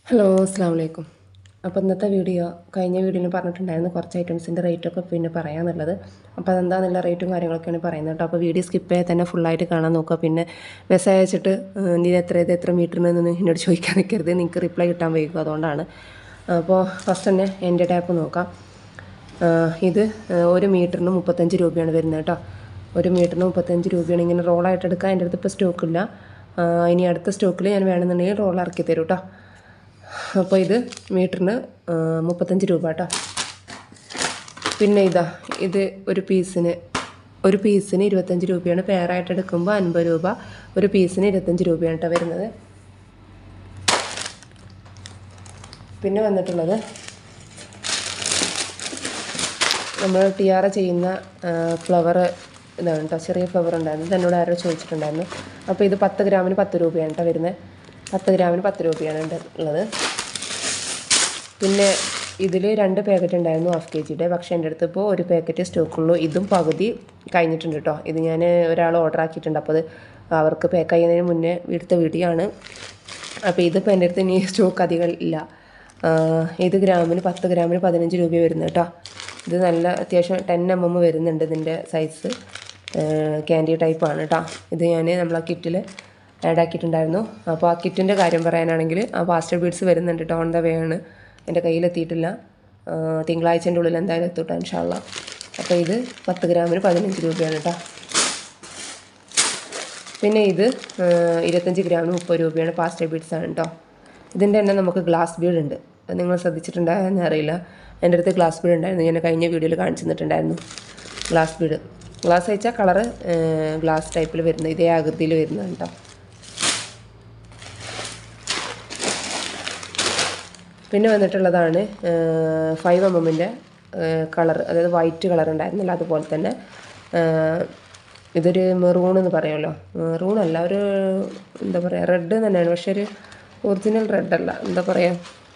hello അസ്സാം വലൈക്കും അപ്പോൾ ഇന്നത്തെ വീഡിയോ കഴിഞ്ഞ വീഡിയോയിൽ പറഞ്ഞിട്ടുണ്ടായിരുന്നു കുറച്ച് ഐറ്റംസിൻ്റെ റേറ്റൊക്കെ പിന്നെ പറയാമെന്നുള്ളത് അപ്പോൾ അതെന്താണെന്നുള്ള റേറ്റും കാര്യങ്ങളൊക്കെയാണ് പറയുന്നത് കേട്ടോ അപ്പോൾ വീഡിയോ സ്കിപ്പ് ചെയ്യാതെ തന്നെ ഫുള്ളായിട്ട് കാണാൻ നോക്കുക പിന്നെ മെസ്സേജ് അയച്ചിട്ട് ഏഹ്, നീ എത്ര ഇത് എത്ര മീറ്ററിനെന്ന് എന്നോട് ചോദിക്കാൻ നിൽക്കരുത് നിങ്ങൾക്ക് റിപ്ലൈ കിട്ടാൻ വൈകും അതുകൊണ്ടാണ് അപ്പോൾ ഫസ്റ്റ് തന്നെ എൻ്റെ ടാപ്പ് നോക്കാം ആഹ് ഇത് ആഹ് ഒരു മീറ്ററിന് മുപ്പത്തഞ്ച് രൂപയാണ് വരുന്നത് കേട്ടോ ഒരു മീറ്ററിന് മുപ്പത്തഞ്ച് രൂപയാണ് ഇങ്ങനെ റോളായിട്ട് എടുക്കാൻ എൻ്റെ അടുത്ത് ഇപ്പോൾ സ്റ്റോക്കില്ല ആഹ് ഇനി അടുത്ത സ്റ്റോക്കിൽ ഞാൻ വേണമെന്നുണ്ടെങ്കിൽ റോൾ ഇറക്കി തരും കേട്ടോ അപ്പോൾ ഇത് മീറ്ററിന് ആഹ് മുപ്പത്തഞ്ച് രൂപ കേട്ടോ പിന്നെ ഇതാ ഇത് ഒരു പീസിന് ഒരു പീസിന് ഇരുപത്തഞ്ച് രൂപയാണ് പെയറായിട്ട് എടുക്കുമ്പോൾ അൻപത് രൂപ ഒരു പീസിന് ഇരുപത്തഞ്ച് രൂപയാണ് കേട്ടോ വരുന്നത് പിന്നെ വന്നിട്ടുള്ളത് നമ്മൾ ടിയാറ ചെയ്യുന്ന ഫ്ലവർ ഇതാണ് കേട്ടോ ചെറിയ ഫ്ലവർ ഉണ്ടായിരുന്നു ഇത് എന്നോട് ആരോ ചോദിച്ചിട്ടുണ്ടായിരുന്നു അപ്പോൾ ഇത് പത്ത് ഗ്രാമിന് പത്ത് രൂപയാണ് കേട്ടോ വരുന്നത് പത്ത് ഗ്രാമിന് പത്ത് രൂപയാണ് ഉണ്ട് ഉള്ളത് പിന്നെ ഇതിൽ രണ്ട് പാക്കറ്റ് ഉണ്ടായിരുന്നു ഹാഫ് കെ ജിയുടെ പക്ഷേ എൻ്റെ അടുത്ത് ഇപ്പോൾ ഒരു പാക്കറ്റ് സ്റ്റോക്കുള്ളൂ ഇതും പകുതി കഴിഞ്ഞിട്ടുണ്ട് കേട്ടോ ഇത് ഞാൻ ഒരാൾ ഓർഡർ ആക്കിയിട്ടുണ്ട് അപ്പോൾ അത് അവർക്ക് പാക്ക് ചെയ്യുന്നതിന് മുന്നേ എടുത്ത വീഡിയോ ആണ് അപ്പോൾ ഇതിപ്പോൾ എൻ്റെ അടുത്ത് ഇനി സ്റ്റോക്ക് അധികം ഇല്ല ആഹ് ഇത് ഗ്രാമിന് പത്ത് ഗ്രാമിന് പതിനഞ്ച് രൂപ വരുന്നത് കേട്ടോ ഇത് നല്ല അത്യാവശ്യം ടെൻ എം എം വരുന്നുണ്ട് ഇതിൻ്റെ സൈസ് ക്യാൻഡി ടൈപ്പാണ് കേട്ടോ ഇത് ഞാൻ നമ്മളെ കിറ്റിൽ ആഡ് ആക്കിയിട്ടുണ്ടായിരുന്നു അപ്പോൾ ആ കിറ്റിൻ്റെ കാര്യം പറയാനാണെങ്കിൽ ആ പാസ്റ്റർ ബീഡ്സ് വരുന്നുണ്ട് കേട്ടോ ഓൺ ദ വേ ആണ് എൻ്റെ കയ്യിലെത്തിയിട്ടില്ല ആഹ് തിങ്കളാഴ്ചൻ്റെ ഉള്ളിൽ എന്തായാലും എത്തൂട്ടോ ഇൻഷാല്ല അപ്പോൾ ഇത് പത്ത് ഗ്രാമിന് പതിനഞ്ച് രൂപയാണ് കേട്ടോ പിന്നെ ഇത് ആഹ് ഇരുപത്തഞ്ച് ഗ്രാമിന് മുപ്പത് രൂപയാണ് പാസ്റ്റർ ബീഡ്സ് ആണ് കേട്ടോ ഇതിൻ്റെ തന്നെ നമുക്ക് ഗ്ലാസ് ബീഡ് ഉണ്ട് അത് നിങ്ങൾ ശ്രദ്ധിച്ചിട്ടുണ്ടായെന്ന് അറിയില്ല എൻ്റെ അടുത്ത് ഗ്ലാസ് ബീഡ് ഉണ്ടായിരുന്നു ഞാൻ കഴിഞ്ഞ വീഡിയോയിൽ കാണിച്ചു തന്നിട്ടുണ്ടായിരുന്നു ഗ്ലാസ് ബീഡ് ഗ്ലാസ് വെച്ചാൽ കളറ് ഗ്ലാസ് ടൈപ്പിൽ വരുന്നത് ഇതേ ആകൃതിയിൽ വരുന്നതാണ് കേട്ടോ പിന്നെ വന്നിട്ടുള്ളതാണ് ഫൈവ് എം എമ്മിൻ്റെ കളർ അതായത് വൈറ്റ് കളർ ഉണ്ടായിരുന്നില്ല അതുപോലെ തന്നെ ആ, ഇതൊരു മെറൂൺ എന്ന് പറയുമല്ലോ മെറൂൺ അല്ല ഒരു എന്താ പറയുക റെഡ് തന്നെയാണ് പക്ഷെ ഒരു ഒറിജിനൽ റെഡ് അല്ല എന്താ പറയുക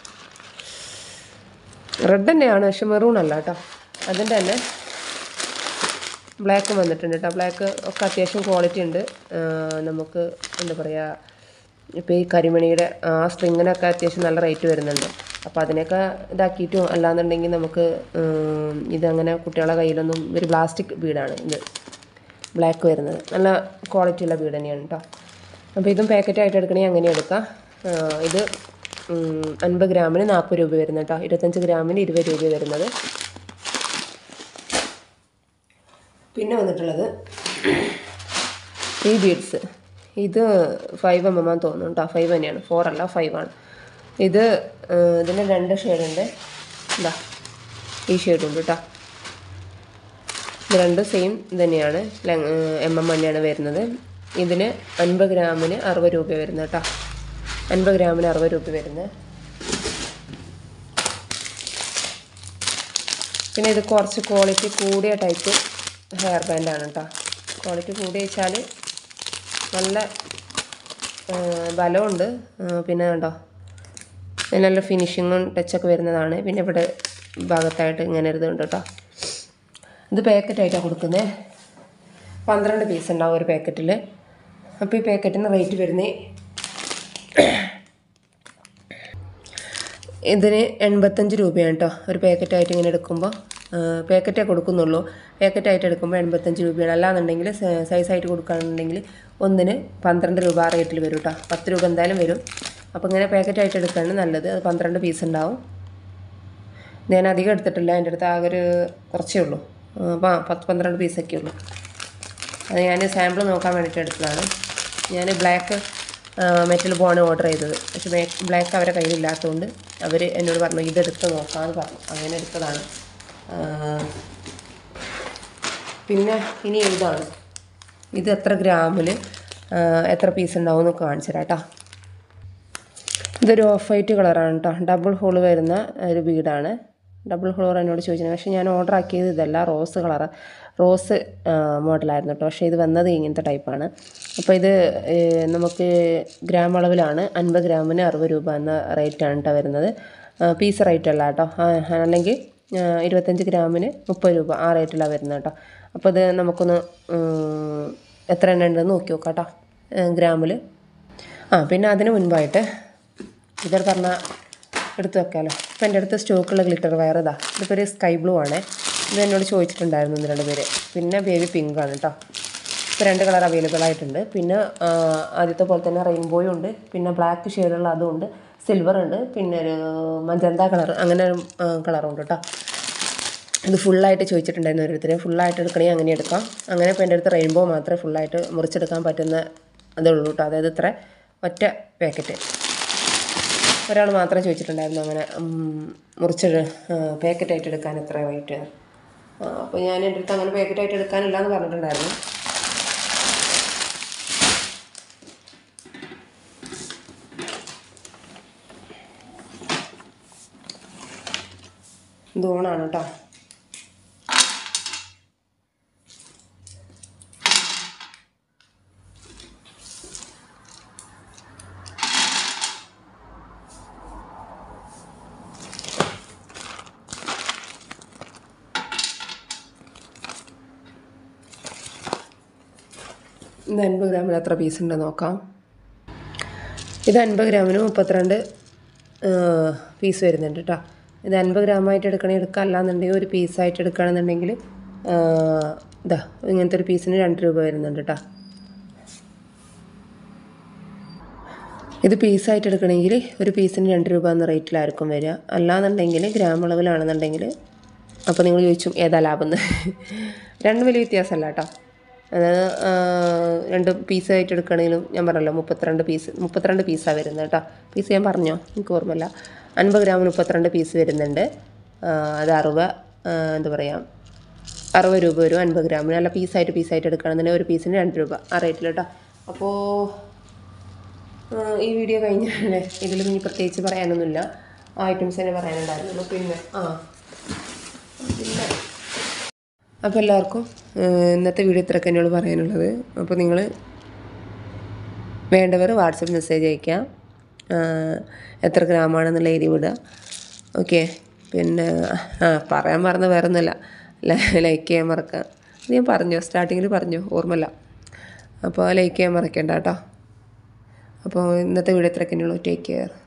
റെഡ് തന്നെയാണ് പക്ഷെ മെറൂൺ അല്ല കേട്ടോ അതിൻ്റെ തന്നെ ബ്ലാക്ക് വന്നിട്ടുണ്ട് കേട്ടോ ബ്ലാക്ക് ഒക്കെ അത്യാവശ്യം ക്വാളിറ്റി ഉണ്ട് ആ, നമുക്ക് എന്താ പറയുക ഇപ്പോൾ ഈ കരിമണിയുടെ ആ സ്ട്രിങ്ങിനൊക്കെ അത്യാവശ്യം നല്ല റേറ്റ് വരുന്നുണ്ട് അപ്പോൾ അതിനൊക്കെ ഇതാക്കിയിട്ടും അല്ലാന്നുണ്ടെങ്കിൽ നമുക്ക് ഉം, ഇതങ്ങനെ കുട്ടികളെ കയ്യിലൊന്നും ഒരു പ്ലാസ്റ്റിക് ബീഡാണ് ഇത് ബ്ലാക്ക് വരുന്നത് നല്ല ക്വാളിറ്റി ഉള്ള ബീഡ് തന്നെയാണ് കേട്ടോ അപ്പോൾ ഇതും പാക്കറ്റായിട്ട് എടുക്കണമെങ്കിൽ അങ്ങനെ എടുക്കാം ആ, ഇത് ഉം, അൻപത് ഗ്രാമിന് നാൽപ്പത് രൂപ വരുന്നത് കേട്ടോ ഇരുപത്തഞ്ച് ഗ്രാമിന് ഇരുപത് രൂപ വരുന്നത് പിന്നെ വന്നിട്ടുള്ളത് ഈ ബീഡ്സ് ഇത് ഫൈവ് എം എം ആണെന്ന് തോന്നുന്നു കേട്ടോ ഫൈവ് തന്നെയാണ് ഫോർ അല്ല ഫൈവ് ആണ് ഇത് ഏഹ്, ഇതിന് രണ്ട് ഷെയ്ഡുണ്ട് ഇതാ ഈ ഷെയ്ഡുണ്ട് കേട്ടോ ഇത് രണ്ടും സെയിം തന്നെയാണ് എം എം തന്നെയാണ് വരുന്നത് ഇതിന് അൻപത് ഗ്രാമിന് അറുപത് രൂപ വരുന്നത് കേട്ടോ അൻപത് ഗ്രാമിന് അറുപത് രൂപ വരുന്നത് പിന്നെ ഇത് കുറച്ച് ക്വാളിറ്റി കൂടിയ ടൈപ്പ് ഹെയർ ബാൻഡാണ് കേട്ടോ ക്വാളിറ്റി കൂടി വെച്ചാൽ നല്ല ആ, ബലമുണ്ട് ആ, പിന്നെ കണ്ടോ ഇതിന് നല്ല ഫിനിഷിങ്ങും ടച്ചൊക്കെ വരുന്നതാണ് പിന്നെ ഇവിടെ ഭാഗത്തായിട്ട് ഇങ്ങനെ ഒരു ഇതുണ്ട് കേട്ടോ ഇത് പാക്കറ്റായിട്ടാണ് കൊടുക്കുന്നത് പന്ത്രണ്ട് പീസ് ഉണ്ടാവും ഒരു പാക്കറ്റിൽ അപ്പോൾ ഈ പാക്കറ്റിന് റേറ്റ് വരുന്നത് ഇതിന് എൺപത്തഞ്ച് രൂപയാണ് കേട്ടോ ഒരു പാക്കറ്റായിട്ട് ഇങ്ങനെ എടുക്കുമ്പോൾ പാക്കറ്റേ കൊടുക്കുന്നുള്ളൂ പാക്കറ്റായിട്ട് എടുക്കുമ്പോൾ എൺപത്തഞ്ച് രൂപയാണ് അല്ലാന്നുണ്ടെങ്കിൽ സൈസായിട്ട് കൊടുക്കുകയാണെന്നുണ്ടെങ്കിൽ ഒന്നിന് പന്ത്രണ്ട് രൂപ ആ റേറ്റിൽ വരും കേട്ടോ പത്ത് രൂപ എന്തായാലും വരും അപ്പോൾ ഇങ്ങനെ പാക്കറ്റായിട്ട് എടുക്കുകയാണ് നല്ലത് അത് പന്ത്രണ്ട് പീസ് ഉണ്ടാവും ഞാൻ അധികം എടുത്തിട്ടില്ല എൻ്റെ അടുത്ത് ആകെ ഒരു കുറച്ചേ ഉള്ളൂ അപ്പോൾ ആ പത്ത് പന്ത്രണ്ട് പീസൊക്കെ ഉള്ളൂ അത് ഞാൻ സാമ്പിൾ നോക്കാൻ വേണ്ടിയിട്ട് എടുത്തതാണ് ഞാൻ ബ്ലാക്ക് മെറ്റൽ ബോണ് ഓർഡർ ചെയ്തത് പക്ഷേ ബ്ലാക്ക് അവരെ കയ്യിലില്ലാത്തതുകൊണ്ട് അവർ എന്നോട് പറഞ്ഞു ഇതെടുത്ത് നോക്കാമെന്ന് പറഞ്ഞു അങ്ങനെ എടുത്തതാണ് ആ, പിന്നെ ഇനി ഇതാണ് ഇത് എത്ര ഗ്രാമിൽ എത്ര പീസ് ഉണ്ടാവും എന്ന് കാണിച്ചു തരാം കേട്ടോ ഇതൊരു ഓഫ് വൈറ്റ് കളറാണ് കേട്ടോ ഡബിൾ ഹോൾ വരുന്ന ഒരു ബീഡാണ് ഡബിൾ ഹോൾ എന്നോട് ചോദിച്ചത് പക്ഷേ ഞാൻ ഓർഡർ ആക്കിയത് ഇതല്ല റോസ് കളറ് റോസ് മോഡലായിരുന്നു കേട്ടോ പക്ഷേ ഇത് വന്നത് ഇങ്ങനത്തെ ടൈപ്പാണ് അപ്പോൾ ഇത് ഏഹ്, നമുക്ക് ഗ്രാം അളവിലാണ് അൻപത് ഗ്രാമിന് അറുപത് രൂപ എന്ന റേറ്റാണ് കേട്ടോ വരുന്നത് പീസ് റേറ്റ് അല്ല കേട്ടോ ആ, അല്ലെങ്കിൽ ആ, ഇരുപത്തഞ്ച് ഗ്രാമിന് മുപ്പത് രൂപ ആ റേറ്റിലാണ് വരുന്നത് കേട്ടോ അപ്പോൾ ഇത് നമുക്കൊന്ന് ഉം, എത്ര എണ്ണം ഉണ്ടെന്ന് നോക്കി നോക്കാം കേട്ടോ ഗ്രാമിൽ ആ പിന്നെ അതിന് മുൻപായിട്ട് ഇതർ പറഞ്ഞ എടുത്ത് വെക്കാമല്ലോ അപ്പോൾ എൻ്റെ അടുത്ത് സ്റ്റോക്കുള്ള ഗ്ലിറ്റർ വയർ ഇതാ ഇതിപ്പോൾ ഒരു സ്കൈ ബ്ലൂ ആണ് ഇത് എന്നോട് ചോദിച്ചിട്ടുണ്ടായിരുന്നു ഒന്ന് രണ്ട് പേര് പിന്നെ ബേബി പിങ്ക് ആണ് കേട്ടോ ഇപ്പോൾ രണ്ട് കളർ അവൈലബിൾ ആയിട്ടുണ്ട് പിന്നെ ആ, ആദ്യത്തെ പോലെ തന്നെ റെയിൻബോയും ഉണ്ട് പിന്നെ ബ്ലാക്ക് ഷെയ്ഡുള്ള അതും ഉണ്ട് സിൽവർ ഉണ്ട് പിന്നെ ഒരു മജന്ത കളർ അങ്ങനെ ഒരു കളറും ഉണ്ട് കേട്ടോ ഇത് ഫുള്ളായിട്ട് ചോദിച്ചിട്ടുണ്ടായിരുന്നു ഓരോരുത്തരെ ഫുള്ളായിട്ട് എടുക്കണേ അങ്ങനെ എടുക്കാം അങ്ങനെ ഇപ്പോൾ എൻ്റെ അടുത്ത് റെയിൻബോ മാത്രമേ ഫുള്ളായിട്ട് മുറിച്ചെടുക്കാൻ പറ്റുന്ന അതേ ഉള്ളൂ കേട്ടോ അതായത് ഇത്ര ഒറ്റ പാക്കറ്റ് ഒരാൾ മാത്രമേ ചോദിച്ചിട്ടുണ്ടായിരുന്നു അങ്ങനെ ഉം, മുറിച്ച് പാക്കറ്റായിട്ട് എടുക്കാൻ എത്ര റേറ്റ് അപ്പോൾ ഞാൻ എൻ്റെ അടുത്ത് അങ്ങനെ പാക്കറ്റായിട്ട് എടുക്കാനില്ല എന്ന് പറഞ്ഞിട്ടുണ്ടായിരുന്നു ഇത് ഓണാണ് കേട്ടോ ഇത് അൻപത് ഗ്രാമിൽ എത്ര പീസ് ഉണ്ടെന്ന് നോക്കാം ഇത് അൻപത് ഗ്രാമിന് മുപ്പത്തിരണ്ട് പീസ് വരുന്നുണ്ട് കേട്ടോ ഇത് അൻപത് ഗ്രാമായിട്ട് എടുക്കണേ എടുക്കാം അല്ലാന്നുണ്ടെങ്കിൽ ഒരു പീസായിട്ട് എടുക്കുകയാണെന്നുണ്ടെങ്കിൽ ഇതാ ഇങ്ങനത്തെ ഒരു പീസിന് രണ്ട് രൂപ വരുന്നുണ്ട് കേട്ടോ ഇത് പീസായിട്ട് എടുക്കണമെങ്കിൽ ഒരു പീസിന് രണ്ട് രൂപ എന്ന റേറ്റിലായിരിക്കും വരിക അല്ലാന്നുണ്ടെങ്കിൽ ഗ്രാം അളവിലാണെന്നുണ്ടെങ്കിൽ അപ്പോൾ നിങ്ങൾ ചോദിച്ചു ഏതാ ലാഭം എന്ന് രണ്ടും വലിയ വ്യത്യാസമല്ല കേട്ടോ അതായത് ആ, രണ്ട് പീസായിട്ട് എടുക്കണമെങ്കിലും ഞാൻ പറഞ്ഞല്ലോ മുപ്പത്തിരണ്ട് പീസ് മുപ്പത്തിരണ്ട് പീസാണ് വരുന്നത് കേട്ടോ പീസ് ഞാൻ പറഞ്ഞോ എനിക്ക് ഓർമ്മയില്ല അൻപത് ഗ്രാമിന് മുപ്പത്തിരണ്ട് പീസ് വരുന്നുണ്ട് ആ, അത് അറുപത് ആ, എന്താ പറയുക അറുപത് രൂപ വരും അൻപത് ഗ്രാമിന് അല്ല പീസായിട്ട് പീസായിട്ട് എടുക്കുകയാണെന്നുണ്ടെങ്കിൽ ഒരു പീസിന് രണ്ട് രൂപ ആ റേറ്റിൽ കേട്ടോ അപ്പോൾ ആ, ഈ വീഡിയോ കഴിഞ്ഞാൽ ഇതിൽ ഇനി പ്രത്യേകിച്ച് പറയാനൊന്നുമില്ല ആ ഐറ്റംസ് തന്നെ പറയാനുണ്ടായിരുന്നുള്ളൂ പിന്നെ ആ പിന്നെ അപ്പോൾ എല്ലാവർക്കും ആ, ഇന്നത്തെ വീഡിയോ ഇത്രയൊക്കെ എന്നോട് പറയാനുള്ളത് അപ്പോൾ നിങ്ങൾ വേണ്ടവർ വാട്സപ്പ് മെസ്സേജ് അയക്കാം ആ, എത്ര ഗ്രാമാണെന്നുള്ള എഴുതി വിടുക ഓക്കെ പിന്നെ ആ പറയാൻ മറന്ന വേറെ ഒന്നുമല്ല ലൈക്ക് ചെയ്യാൻ മറക്കാം ഇത് ഞാൻ പറഞ്ഞോ സ്റ്റാർട്ടിങ്ങിൽ പറഞ്ഞോ ഓർമ്മയില്ല അപ്പോൾ ലൈക്ക് ചെയ്യാൻ മറക്കണ്ട കേട്ടോ അപ്പോൾ ഇന്നത്തെ വീഡിയോ ഇത്രയൊക്കെ ഉള്ളൂ ടേക്ക് കെയർ